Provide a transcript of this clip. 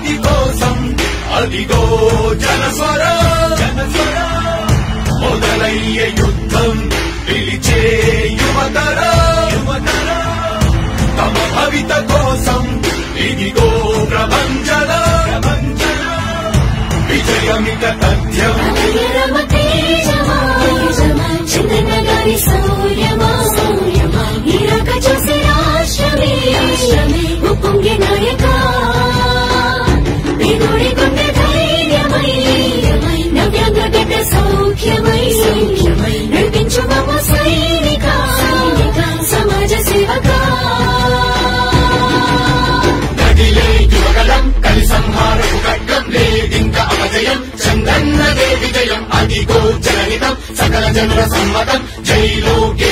నీతి కోసం అదిగో జనస్వర జనస్వర మొదలయ్యే యుద్ధం పిలిచే యువతర యువతర తమ భవిత కోసం ఇదిగో ప్రభంజన ప్రభంజన విజయమిక తథ్యం రమ తేజమా చందన గారి సౌర్యమా ఇరక చూసి రాష్ట్రమే ఉప్పొంగే నాయక విగుడి గుండె ధైర్యమై నవ్యాంగ గడ్డ సౌఖ్యమై నడిపించు మమ సైనిక సమాజ సేవక నదిలే యువగలం కలి సంహారపు ఖడ్గం లేదింక అపజయం చందన్నదే విజయం అదిగో జనహితం సకల జనుల సమ్మతం జైలో